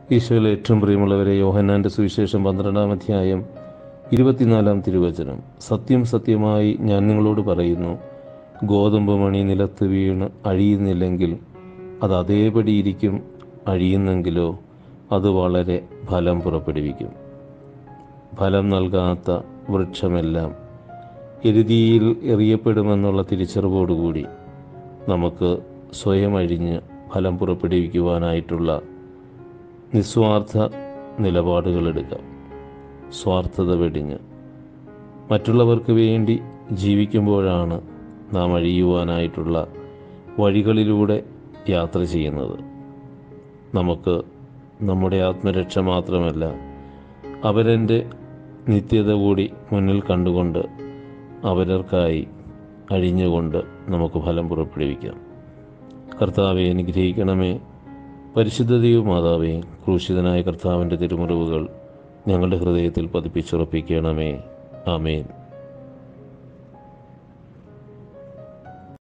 ഈശോയിൽ ഏറ്റവും പ്രിയമുള്ളവരെ യോഹന്നാൻ്റെ സുവിശേഷം പന്ത്രണ്ടാം അധ്യായം ഇരുപത്തിനാലാം തിരുവചനം സത്യം സത്യമായി ഞാൻ നിങ്ങളോട് പറയുന്നു ഗോതമ്പ് മണി നിലത്ത് വീണ് അഴിയുന്നില്ലെങ്കിൽ അത് അതേപടി ഇരിക്കും അഴിയുന്നെങ്കിലോ അത് വളരെ ഫലം പുറപ്പെടുവിക്കും ഫലം നൽകാത്ത വൃക്ഷമെല്ലാം എരുതിയിൽ എറിയപ്പെടുമെന്നുള്ള തിരിച്ചറിവോടുകൂടി നമുക്ക് സ്വയം അഴിഞ്ഞ് ഫലം പുറപ്പെടുവിക്കുവാനായിട്ടുള്ള നിസ്വാർത്ഥ നിലപാടുകളെടുക്കാം സ്വാർത്ഥത വെടിഞ്ഞ് മറ്റുള്ളവർക്ക് വേണ്ടി ജീവിക്കുമ്പോഴാണ് നാം അഴിയുവാനായിട്ടുള്ള വഴികളിലൂടെ യാത്ര ചെയ്യുന്നത് നമുക്ക് നമ്മുടെ ആത്മരക്ഷ മാത്രമല്ല അവരൻ്റെ നിത്യത കൂടി മുന്നിൽ കണ്ടുകൊണ്ട് അവരർക്കായി അഴിഞ്ഞുകൊണ്ട് നമുക്ക് ഫലം പുറപ്പെടുവിക്കാം കർത്താവെ അനുഗ്രഹിക്കണമേ പരിശുദ്ധതയും മാതാവേ ക്രൂശിതനായ കർത്താവിൻ്റെ തിരുമുറിവുകൾ ഞങ്ങളുടെ ഹൃദയത്തിൽ പതിപ്പിച്ചുറപ്പിക്കണമേ ആമേൻ